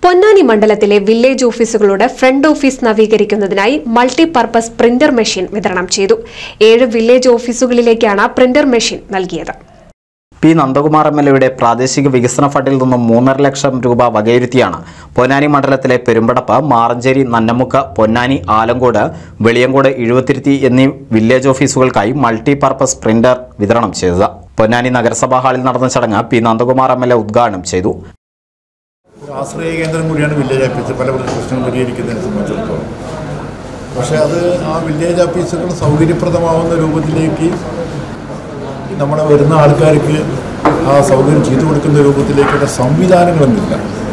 പൊന്നാനി മണ്ഡലത്തിലെ വില്ലേജ് ഓഫീസുകളുടെ front office നവീകരിക്കുന്നതിനായി മൾട്ടിപർപ്പസ് പ്രിന്റർ മെഷീൻ വിതരണം ചെയ്തു ഏഴ് വില്ലേജ് ഓഫീസുകളിലേക്കാണ് പ്രിന്റർ മെഷീൻ നൽകിയത് പി നന്ദകുമാർ എം എൽ എയുടെ പ്രാദേശിക വികസന ഫണ്ടിൽ നിന്നും മൂന്നര ലക്ഷം രൂപ വകയിരുത്തിയാണ് പൊന്നാനി മണ്ഡലത്തിലെ പെരുമ്പടപ്പ് മാറഞ്ചേരി നന്നമുക്ക് പൊന്നാനി ആലങ്കോട് വെളിയങ്കോട് എഴുപത്തിരുത്തി എന്നീ വില്ലേജ് ഓഫീസുകൾക്കായി മൾട്ടി പർപ്പസ് പ്രിന്റർ വിതരണം ചെയ്തത് പൊന്നാനി നഗരസഭാ ഹാളിൽ നടന്ന ചടങ്ങ് P Nandakumar M L A ഉദ്ഘാടനം ചെയ്തു ഒരു ആശ്രയ കേന്ദ്രം കൂടിയാണ് വില്ലേജ് ഓഫീസ് പല പ്രശ്നങ്ങൾ പരിഹരിക്കുന്നതിനെ സംബന്ധിച്ചിടത്തോളം പക്ഷേ അത് ആ വില്ലേജ് ഓഫീസുകൾ സൗകര്യപ്രദമാവുന്ന രൂപത്തിലേക്ക് നമ്മുടെ വരുന്ന ആൾക്കാർക്ക് ആ സൗകര്യം ചെയ്തു കൊടുക്കുന്ന രൂപത്തിലേക്കുള്ള സംവിധാനങ്ങളൊന്നുമില്ല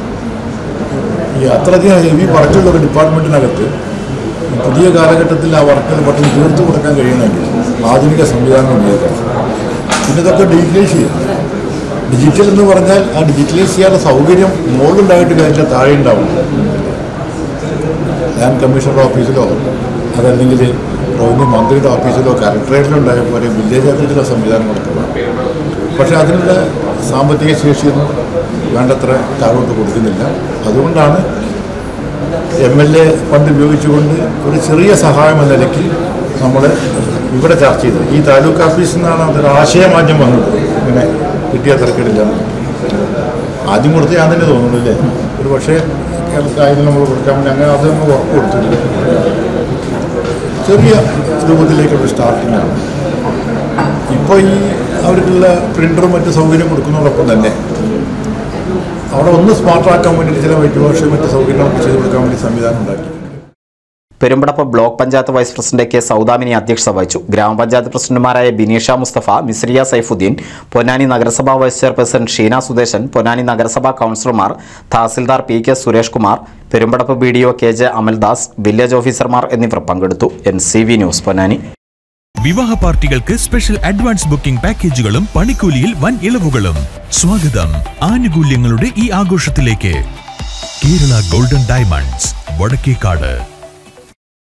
ഈ അത്രയധികം ഹെവി വർക്കുള്ള ഒരു ഡിപ്പാർട്ട്മെൻറ്റിനകത്ത് ഈ പുതിയ കാലഘട്ടത്തിൽ ആ വർക്കുകൾ പെട്ടെന്ന് തീർത്തു കൊടുക്കാൻ കഴിയണമെങ്കിൽ ആധുനിക സംവിധാനങ്ങൾ ഉപയോഗിക്കണം പിന്നെ ഇതൊക്കെ ഡിജിറ്റലൈസ് ചെയ്യണം ഡിജിറ്റൽ എന്ന് പറഞ്ഞാൽ ആ ഡിജിറ്റലൈസ് ചെയ്യാനുള്ള സൗകര്യം മുകളിലുണ്ടായിട്ട് കാര്യമില്ല താഴെ ഉണ്ടാവും ലാൻഡ് കമ്മീഷണറുടെ ഓഫീസിലോ അതല്ലെങ്കിൽ റവന്യൂ മന്ത്രിയുടെ ഓഫീസിലോ കലക്ടറേറ്റിലോ ഉണ്ടായ പോലെ വില്ലേജ് ഓഫീസിലോ സംവിധാനങ്ങളൊക്കെ വേണം പക്ഷേ അതിനുള്ള സാമ്പത്തിക ശേഷിയൊന്നും വേണ്ടത്ര താഴോട്ട് കൊടുക്കുന്നില്ല അതുകൊണ്ടാണ് എം എൽ എ ഫണ്ട് ഉപയോഗിച്ചുകൊണ്ട് ഒരു ചെറിയ സഹായം എന്ന നിലയ്ക്ക് നമ്മൾ ഇവിടെ ചർച്ച ചെയ്തത് ഈ താലൂക്ക് ഓഫീസിൽ നിന്നാണ് അതൊരു ആശയമാറ്റം വന്നത് ഇങ്ങനെ കിട്ടിയ തിരക്കിടില്ല ആദ്യം കൊടുത്ത് ഞാൻ തന്നെ തോന്നുന്നു അല്ലേ ഒരു പക്ഷേ കേരളത്തിൽ നമ്മൾ കൊടുക്കാൻ വേണ്ടി അങ്ങനെ അത് നമ്മൾ ഉറപ്പ് കൊടുത്തില്ല ചെറിയ രൂപത്തിലേക്കുള്ള സ്റ്റാർട്ടിങ്ങാണ് ഇപ്പോൾ ഈ അവർക്കുള്ള പ്രിൻ്ററും മറ്റ് സൗകര്യം കൊടുക്കുന്നതോടൊപ്പം തന്നെ അവിടെ ഒന്ന് സ്മാർട്ടാക്കാൻ വേണ്ടിയിട്ട് ചില വൈറ്റ് വാഷ് മറ്റ് സൗകര്യങ്ങളൊക്കെ ചെയ്ത് കൊടുക്കാൻ വേണ്ടി സംവിധാനം ഉണ്ടാക്കി Perumpadappu block panchayat vice president K Soudamini അധ്യക്ഷത വഹിച്ചു ഗ്രാമപഞ്ചായത്ത് പ്രസിഡന്റുമാരായ ബിനീഷ മുസ്തഫ മിസ്രിയ സൈഫുദ്ദീൻ പൊന്നാനി നഗരസഭാ വൈസ് ചെയർപേഴ്സൺ ഷീന സുദേശൻ പൊന്നാനി നഗരസഭാ കൗൺസിലർമാർ tahsildar P K Suresh Kumar Perumpadappu B D O K J Amaldas village ഓഫീസർമാർ എന്നിവർ പങ്കെടുത്തു N C V news Ponnani വിവാഹ പാർട്ടികൾക്ക് സ്പെഷ്യൽ അഡ്വാൻസ് ബുക്കിംഗ് പാക്കേജുകളും പണിക്കൂലിയിൽ വൻ ഇളവുകളും സ്വാഗതം ആനുകൂല്യങ്ങളുടെ ഈ ആഘോഷത്തിലേക്ക് കേരള ഗോൾഡൻ ഡയമണ്ട്സ് വടക്കേക്കാട്